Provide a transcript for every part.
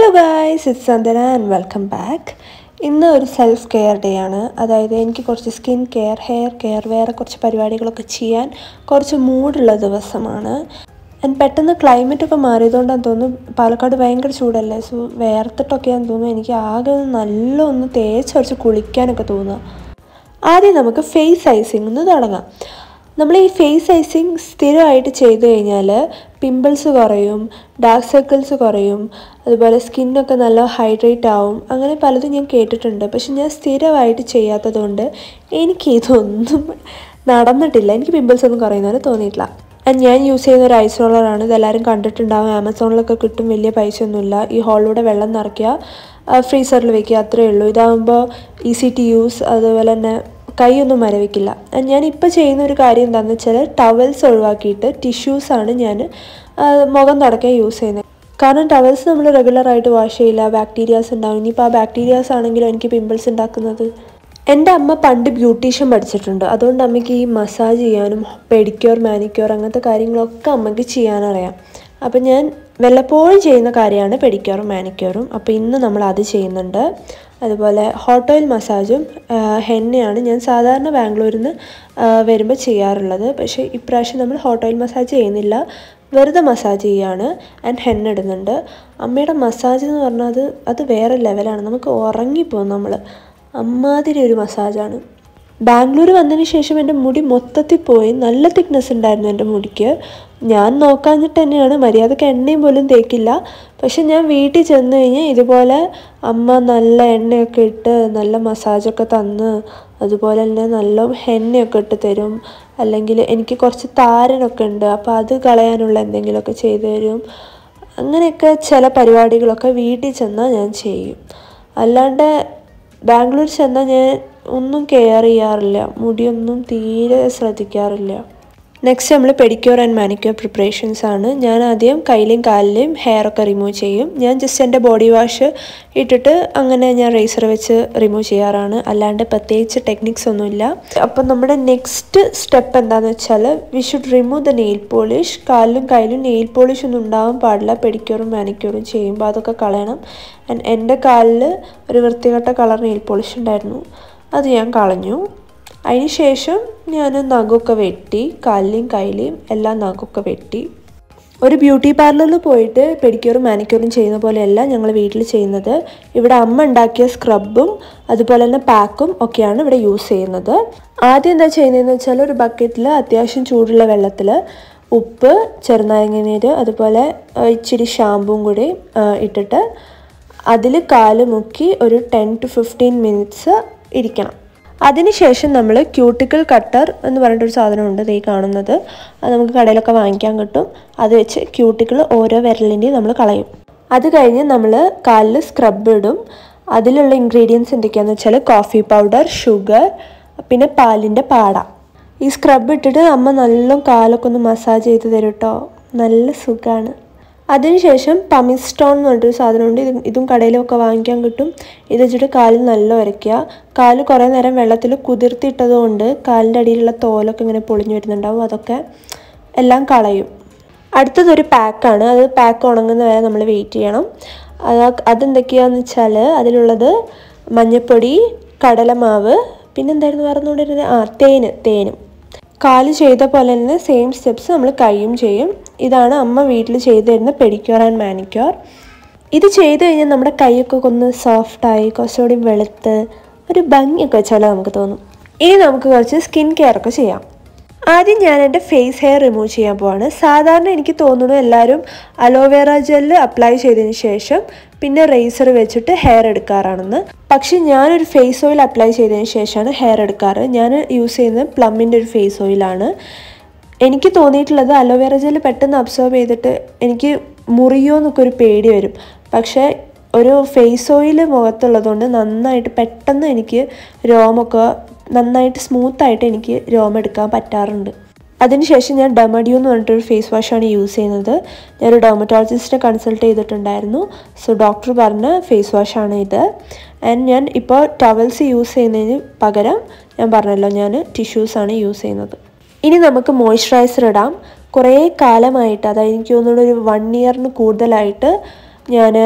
hello guys it's Sandana and welcome back ഇന്ന് ഒരു self care day ആണ് അതായത് എനിക്ക് കുറച്ച് സ്കിൻ കെയർ ഹെയർ കെയർ വേറെ കുറച്ച് പരിപാടികളൊക്കെ ചെയ്യാൻ കുറച്ച് മൂഡുള്ള ദിവസമാണ് ആൻഡ് പെട്ടെന്ന് ക്ലൈമറ്റ് ഒക്കെ മാറിയതുകൊണ്ടാന്ന് തോന്നുന്നു പാലക്കാട് ഭയങ്കര ചൂടല്ലേ സോ വേർത്തിട്ടൊക്കെയാന്ന് തോന്നുന്നു എനിക്ക് ആകെ ഒന്ന് നല്ല ഒന്ന് തേച്ചൊരച്ച് കുളിക്കാനൊക്കെ തോന്നുക ആദ്യം നമുക്ക് ഫേസ് ഐസിങ് ഒന്ന് തുടങ്ങാം നമ്മൾ ഈ ഫേസ് ഐസിങ് സ്ഥിരമായിട്ട് ചെയ്ത് കഴിഞ്ഞാൽ പിമ്പിൾസ് കുറയും ഡാർക്ക് സർക്കിൾസ് കുറയും അതുപോലെ സ്കിന്നൊക്കെ നല്ല ഹൈഡ്രേറ്റ് ആവും അങ്ങനെ പലതും ഞാൻ കേട്ടിട്ടുണ്ട് പക്ഷെ ഞാൻ സ്ഥിരമായിട്ട് ചെയ്യാത്തത് കൊണ്ട് എനിക്ക് ഇതൊന്നും നടന്നിട്ടില്ല എനിക്ക് പിമ്പിൾസ് ഒന്നും കുറയുന്ന പോലെ തോന്നിയിട്ടില്ല ആൻഡ് ഞാൻ യൂസ് ചെയ്യുന്ന ഒരു ഐസ് റോളറാണ് ഇതെല്ലാവരും കണ്ടിട്ടുണ്ടാവും ആമസോണിലൊക്കെ കിട്ടും വലിയ പൈസയൊന്നുമില്ല ഈ ഹോളിലൂടെ വെള്ളം നിറയ്ക്കുക ഫ്രീസറിൽ വെക്കുക അത്രയേ ഉള്ളൂ ഇതാകുമ്പോൾ ഈസി ടു യൂസ് അതുപോലെ തന്നെ കൈയൊന്നും മരവിക്കില്ല ഞാൻ ഇപ്പോൾ ചെയ്യുന്ന ഒരു കാര്യം എന്താണെന്ന് വെച്ചാൽ ടവൽസ് ഒഴിവാക്കിയിട്ട് ടിഷ്യൂസാണ് ഞാൻ മുഖം തുടക്കാൻ യൂസ് ചെയ്യുന്നത് കാരണം ടവൽസ് നമ്മൾ റെഗുലറായിട്ട് വാഷ് ചെയ്യില്ല ബാക്ടീരിയാസ് ഉണ്ടാവും ഇനിയിപ്പോൾ ആ ബാക്ടീരിയാസ് ആണെങ്കിലും എനിക്ക് പിമ്പിൾസ് ഉണ്ടാക്കുന്നത് എൻ്റെ അമ്മ പണ്ട് ബ്യൂട്ടീഷ്യൻ പഠിച്ചിട്ടുണ്ട് അതുകൊണ്ട് അമ്മയ്ക്ക് ഈ മസാജ് ചെയ്യാനും പെഡിക്യൂർ മാനിക്യൂർ അങ്ങനത്തെ കാര്യങ്ങളൊക്കെ അമ്മയ്ക്ക് ചെയ്യാനറിയാം അപ്പം ഞാൻ വല്ലപ്പോഴും ചെയ്യുന്ന കാര്യമാണ് പെഡിക്യൂറും മാനിക്യൂറും അപ്പോൾ ഇന്ന് നമ്മൾ അത് ചെയ്യുന്നുണ്ട് അതുപോലെ ഹോട്ട് ഓയിൽ മസാജും ഹെന്നയാണ് ഞാൻ സാധാരണ ബാംഗ്ലൂരിൽ നിന്ന് വരുമ്പോൾ ചെയ്യാറുള്ളത് പക്ഷേ ഇപ്രാവശ്യം നമ്മൾ ഹോട്ട് ഓയിൽ മസാജ് ചെയ്യുന്നില്ല വെറുതെ മസാജ് ചെയ്യുകയാണ് ആൻഡ് ഹെന്ന ഇടുന്നുണ്ട് അമ്മയുടെ മസാജ് എന്ന് പറഞ്ഞാൽ അത് അത് വേറെ ലെവലാണ് നമുക്ക് ഉറങ്ങിപ്പോകും നമ്മൾ അമ്മാതിരി ഒരു മസാജാണ് ബാംഗ്ലൂർ വന്നതിന് ശേഷം എൻ്റെ മുടി മൊത്തത്തിൽ പോയി നല്ല തിക്നെസ് ഉണ്ടായിരുന്നു എൻ്റെ മുടിക്ക് ഞാൻ നോക്കാഞ്ഞിട്ട് തന്നെയാണ് മര്യാദക്ക് എണ്ണയും പോലും തേക്കില്ല പക്ഷെ ഞാൻ വീട്ടിൽ ചെന്ന് കഴിഞ്ഞാൽ ഇതുപോലെ അമ്മ നല്ല എണ്ണയൊക്കെ ഇട്ട് നല്ല മസാജൊക്കെ തന്ന് അതുപോലെ തന്നെ നല്ല എണ്ണയൊക്കെ ഇട്ട് തരും അല്ലെങ്കിൽ എനിക്ക് കുറച്ച് താരനൊക്കെ ഉണ്ട് അപ്പോൾ അത് കളയാനുള്ള എന്തെങ്കിലുമൊക്കെ ചെയ്തു തരും അങ്ങനെയൊക്കെ ചില പരിപാടികളൊക്കെ വീട്ടിൽ ചെന്നാൽ ഞാൻ ചെയ്യും അല്ലാണ്ട് ബാംഗ്ലൂർ ചെന്നാൽ ഞാൻ ഒന്നും കെയർ ചെയ്യാറില്ല മുടിയൊന്നും തീരെ ശ്രദ്ധിക്കാറില്ല നെക്സ്റ്റ് നമ്മൾ പെഡിക്യൂർ ആൻഡ് മാനിക്യൂർ പ്രിപ്പറേഷൻസ് ആണ് ഞാൻ ആദ്യം കയ്യിലെയും കാലിലെയും ഹെയർ ഒക്കെ റിമൂവ് ചെയ്യും ഞാൻ ജസ്റ്റ് എൻ്റെ ബോഡി വാഷ് ഇട്ടിട്ട് അങ്ങനെ ഞാൻ റേസർ വെച്ച് റിമൂവ് ചെയ്യാറാണ് അല്ലാണ്ട് പ്രത്യേകിച്ച് ടെക്നിക്സ് ഒന്നുമില്ല അപ്പം നമ്മുടെ നെക്സ്റ്റ് സ്റ്റെപ്പ് എന്താണെന്ന് വെച്ചാൽ we should remove the nail polish കാലിലും കയ്യിലും നെയിൽ പോളിഷ് ഒന്നും ഉണ്ടാവാൻ പാടില്ല പെഡിക്യൂറും മാനിക്യൂറും ചെയ്യുമ്പോൾ അതൊക്കെ കളയണം ആൻഡ് എൻ്റെ കാലിൽ ഒരു വൃത്തികെട്ട കളർ നെയിൽ പോളിഷ് ഉണ്ടായിരുന്നു അത് ഞാൻ കളഞ്ഞു അതിന് ശേഷം ഞാൻ നഖമൊക്കെ വെട്ടി കാലിലെയും കയ്യിലെയും എല്ലാ നഖമൊക്കെ വെട്ടി ഒരു ബ്യൂട്ടി പാർലറിൽ പോയിട്ട് പെഡിക്യൂറും മാനിക്യൂറും ചെയ്യുന്ന പോലെയല്ല ഞങ്ങൾ വീട്ടിൽ ചെയ്യുന്നത് ഇവിടെ അമ്മ ഉണ്ടാക്കിയ സ്ക്രബും അതുപോലെ തന്നെ പാക്കും ഒക്കെയാണ് ഇവിടെ യൂസ് ചെയ്യുന്നത് ആദ്യം എന്താ ചെയ്യുന്നതെന്ന് വെച്ചാൽ ഒരു ബക്കറ്റിൽ അത്യാവശ്യം ചൂടുള്ള വെള്ളത്തിൽ ഉപ്പ് ചെറുനാരങ്ങ നീര് അതുപോലെ ഇച്ചിരി ഷാമ്പും കൂടി ഇട്ടിട്ട് അതിൽ കാല് മുക്കി ഒരു ടെൻ ടു ഫിഫ്റ്റീൻ മിനിറ്റ്സ് ഇരിക്കണം അതിനുശേഷം നമ്മൾ ക്യൂട്ടിക്കൽ കട്ടർ എന്ന് പറഞ്ഞിട്ടൊരു സാധനമുണ്ട് ഈ കാണുന്നത് അത് നമുക്ക് കടയിലൊക്കെ വാങ്ങിക്കാൻ കിട്ടും അത് വെച്ച് ക്യൂട്ടിക്കിൾ ഓരോ വിരലിൻ്റെയും നമ്മൾ കളയും അത് കഴിഞ്ഞ് നമ്മൾ കാലിൽ സ്ക്രബ് ഇടും അതിലുള്ള ഇൻഗ്രീഡിയൻസ് എന്തൊക്കെയാണെന്ന് വെച്ചാൽ കോഫി പൗഡർ ഷുഗർ പിന്നെ പാലിൻ്റെ പാട ഈ സ്ക്രബ് ഇട്ടിട്ട് അമ്മ നല്ല കാലൊക്കെ ഒന്ന് മസാജ് ചെയ്ത് തരും കേട്ടോ നല്ല സുഖമാണ് അതിനുശേഷം പമിസ്റ്റോൺ എന്ന് പറഞ്ഞിട്ടൊരു സാധനമുണ്ട് ഇത് ഇതും കടയിലൊക്കെ വാങ്ങിക്കാൻ കിട്ടും ഇത് വെച്ചിട്ട് കാലിൽ നല്ല ഉരയ്ക്കുക കാല് കുറേ നേരം വെള്ളത്തിൽ കുതിർത്തിട്ടത് കൊണ്ട് കാലിൻ്റെ അടിയിലുള്ള തോലൊക്കെ ഇങ്ങനെ പൊളിഞ്ഞു വരുന്നുണ്ടാവും അതൊക്കെ എല്ലാം കളയും അടുത്തതൊരു പാക്കാണ് അത് പാക്ക് ഉണങ്ങുന്ന വരെ നമ്മൾ വെയിറ്റ് ചെയ്യണം അത് അതെന്തൊക്കെയാണെന്ന് വെച്ചാൽ അതിലുള്ളത് മഞ്ഞൾപ്പൊടി കടലമാവ് പിന്നെന്തായിരുന്നു പറഞ്ഞുകൊണ്ടിരുന്നത് ആ തേന് തേനും കാല് ചെയ്ത പോലെ തന്നെ സെയിം സ്റ്റെപ്സ് നമ്മൾ കൈയും ചെയ്യും ഇതാണ് അമ്മ വീട്ടിൽ ചെയ്തു തരുന്ന പെഡിക്യൂർ ആൻഡ് മാനിക്യൂർ ഇത് ചെയ്ത് കഴിഞ്ഞാൽ നമ്മുടെ കൈയൊക്കെ ഒന്ന് സോഫ്റ്റായി കുറച്ചുകൂടി വെളുത്ത് ഒരു ഭംഗിയൊക്കെ വെച്ചാൽ നമുക്ക് തോന്നും ഇനി നമുക്ക് കുറച്ച് സ്കിൻ കെയർ ഒക്കെ ചെയ്യാം ആദ്യം ഞാൻ എൻ്റെ ഫേസ് ഹെയർ റിമൂവ് ചെയ്യാൻ പോവാണ് സാധാരണ എനിക്ക് തോന്നുന്നു എല്ലാവരും അലോവേറ ജെല്ല് അപ്ലൈ ചെയ്തതിന് ശേഷം പിന്നെ റേസർ വെച്ചിട്ട് ഹെയർ എടുക്കാറാണെന്ന് പക്ഷെ ഞാനൊരു ഫേസ് ഓയിൽ അപ്ലൈ ചെയ്തതിന് ശേഷമാണ് ഹെയർ എടുക്കാറ് ഞാൻ യൂസ് ചെയ്യുന്നത് പ്ലമ്മിൻ്റെ ഒരു ഫേസ് ഓയിലാണ് എനിക്ക് തോന്നിയിട്ടുള്ളത് അലോവേറ ജെല്ല് പെട്ടെന്ന് അബ്സോർബ് ചെയ്തിട്ട് എനിക്ക് മുറിയോ എന്നൊക്കെ ഒരു പേടി വരും പക്ഷേ ഒരു ഫേസ് ഓയിൽ മുഖത്തുള്ളതുകൊണ്ട് നന്നായിട്ട് പെട്ടെന്ന് എനിക്ക് രോമൊക്കെ നന്നായിട്ട് സ്മൂത്തായിട്ട് എനിക്ക് രോമം എടുക്കാൻ പറ്റാറുണ്ട് അതിനുശേഷം ഞാൻ ഡെമഡിയോ എന്ന് പറഞ്ഞിട്ടൊരു ഫേസ് വാഷാണ് യൂസ് ചെയ്യുന്നത് ഞാനൊരു ഡെർമറ്റോളജിസ്റ്റിനെ കൺസൾട്ട് ചെയ്തിട്ടുണ്ടായിരുന്നു സോ ഡോക്ടർ പറഞ്ഞ ഫേസ് വാഷാണ് ഇത് ആൻഡ് ഞാൻ ഇപ്പോൾ ടവൽസ് യൂസ് ചെയ്യുന്നതിന് പകരം ഞാൻ പറഞ്ഞല്ലോ ഞാൻ ടിഷ്യൂസാണ് യൂസ് ചെയ്യുന്നത് ഇനി നമുക്ക് മോയ്സ്ചറൈസർ ഇടാം കുറേ കാലമായിട്ട് അതായത് എനിക്ക് തോന്നുന്നു ഒരു വൺ ഇയറിന് കൂടുതലായിട്ട് ഞാൻ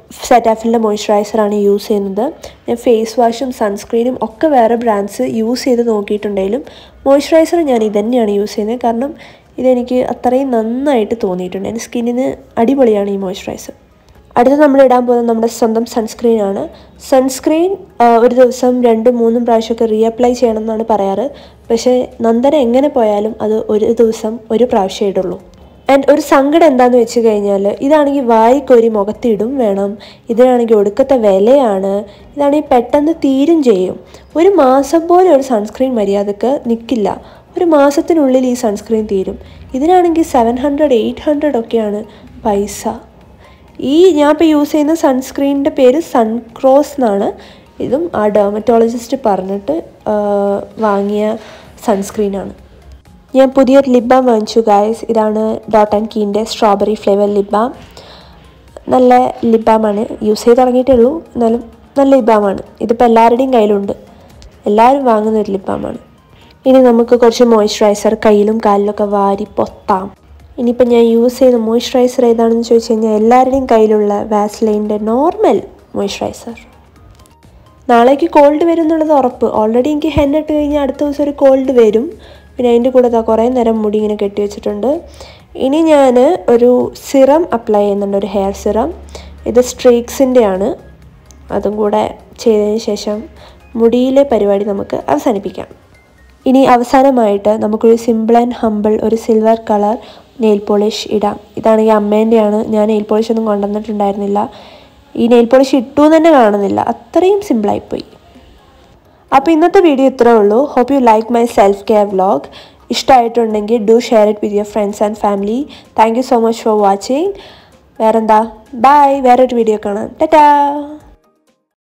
സെറ്റാഫിലിൻ്റെ മോയ്സ്ചറൈസറാണ് യൂസ് ചെയ്യുന്നത് ഞാൻ ഫേസ് വാഷും സൺസ്ക്രീനും ഒക്കെ വേറെ ബ്രാൻഡ്സ് യൂസ് ചെയ്ത് നോക്കിയിട്ടുണ്ടെങ്കിലും മോയ്സ്ചറൈസർ ഞാൻ ഇതന്നെയാണ് യൂസ് ചെയ്യുന്നത് കാരണം ഇതെനിക്ക് അത്രയും നന്നായിട്ട് തോന്നിയിട്ടുണ്ട് എൻ്റെ സ്കിന്നിന് അടിപൊളിയാണ് ഈ മോയ്സ്ചറൈസർ അടുത്ത് നമ്മൾ ഇടാൻ പോകുന്നത് നമ്മുടെ സ്വന്തം സൺസ്ക്രീൻ ആണ് സൺസ്ക്രീൻ ഒരു ദിവസം രണ്ടും മൂന്നും പ്രാവശ്യമൊക്കെ റീഅപ്ലൈ ചെയ്യണം എന്നാണ് പറയാറ് പക്ഷേ നന്ദന എങ്ങനെ പോയാലും അത് ഒരു ദിവസം ഒരു പ്രാവശ്യം ഇടുള്ളൂ ആൻഡ് ഒരു സങ്കടം എന്താണെന്ന് വെച്ച് കഴിഞ്ഞാൽ ഇതാണെങ്കിൽ വായിക്കൊരി മുഖത്തിടും വേണം ഇതിനാണെങ്കിൽ ഒടുക്കത്തെ വിലയാണ് ഇതാണെങ്കിൽ പെട്ടെന്ന് തീരും ചെയ്യും ഒരു മാസം പോലെ ഒരു സൺസ്ക്രീൻ മര്യാദക്ക് നിൽക്കില്ല ഒരു മാസത്തിനുള്ളിൽ ഈ സൺസ്ക്രീൻ തീരും ഇതിനാണെങ്കിൽ സെവൻ ഹൺഡ്രഡ് എയ്റ്റ് ഹൺഡ്രഡ് ഒക്കെയാണ് പൈസ ഈ ഞാൻ ഇപ്പോൾ യൂസ് ചെയ്യുന്ന സൺസ്ക്രീനിൻ്റെ പേര് സൺക്രോസ് എന്നാണ് ഇതും ആ ഡെർമറ്റോളജിസ്റ്റ് പറഞ്ഞിട്ട് വാങ്ങിയ സൺസ്ക്രീനാണ് ഞാൻ പുതിയൊരു ലിപ് ബാം വാങ്ങിച്ചു ഗായ്സ് ഇതാണ് ഡോട്ട് ആൻഡ് കീൻ്റെ സ്ട്രോബെറി ഫ്ലേവർ ലിപ് ബാം നല്ല ലിപ് ബാമാണ് യൂസ് ചെയ്ത് തുടങ്ങിയിട്ടേ ഉള്ളൂ എന്നാലും നല്ല ലിപ് ബാമാണ് ഇതിപ്പോൾ എല്ലാവരുടെയും കയ്യിലുണ്ട് എല്ലാവരും വാങ്ങുന്ന ഒരു ലിപ് ബാമാണ് ഇനി നമുക്ക് കുറച്ച് മോയ്സ്ചറൈസർ കയ്യിലും കാലിലൊക്കെ വാരി പൊത്താം ഇനിയിപ്പോൾ ഞാൻ യൂസ് ചെയ്ത മോയ്സ്ചറൈസർ ഏതാണെന്ന് ചോദിച്ചു കഴിഞ്ഞാൽ എല്ലാവരുടെയും കയ്യിലുള്ള വാസ്ലൈൻ്റെ നോർമൽ മോയ്സ്ചറൈസർ നാളേക്ക് കോൾഡ് വരും എന്നുള്ളത് ഉറപ്പ് ഓൾറെഡി എനിക്ക് ഹെന്നിട്ട് കഴിഞ്ഞാൽ അടുത്ത ദിവസം ഒരു കോൾഡ് വരും പിന്നെ അതിൻ്റെ കൂടെ ദാ കുറേ നേരം മുടി ഇങ്ങനെ കെട്ടി വെച്ചിട്ടുണ്ട് ഇനി ഞാൻ ഒരു സിറം അപ്ലൈ ചെയ്യുന്നുണ്ട് ഒരു ഹെയർ സിറം ഇത് സ്ട്രീക്സിൻ്റെ ആണ് അതും കൂടെ ചെയ്തതിന് ശേഷം മുടിയിലെ പരിപാടി നമുക്ക് അവസാനിപ്പിക്കാം ഇനി അവസാനമായിട്ട് നമുക്കൊരു സിമ്പിൾ ആൻഡ് ഹമ്പിൾ ഒരു സിൽവർ കളർ നെയിൽ പോളിഷ് ഇടാം ഇതാണെങ്കിൽ അമ്മേൻ്റെയാണ് ഞാൻ നെയിൽ പോളിഷ് ഒന്നും കൊണ്ടുവന്നിട്ടുണ്ടായിരുന്നില്ല ഈ നെയിൽ പോളിഷ് ഇട്ടു എന്ന് തന്നെ കാണുന്നില്ല അത്രയും സിമ്പിളായിപ്പോയി അപ്പോൾ ഇന്നത്തെ വീഡിയോ ഇത്രേ ഉള്ളൂ hope you like my self care vlog ഇഷ്ടമായിട്ടുണ്ടെങ്കിൽ do share it with your friends and family thank you so much for watching വേറെന്താ ബൈ വേറൊരു വീഡിയോ കാണാം ടാറ്റാ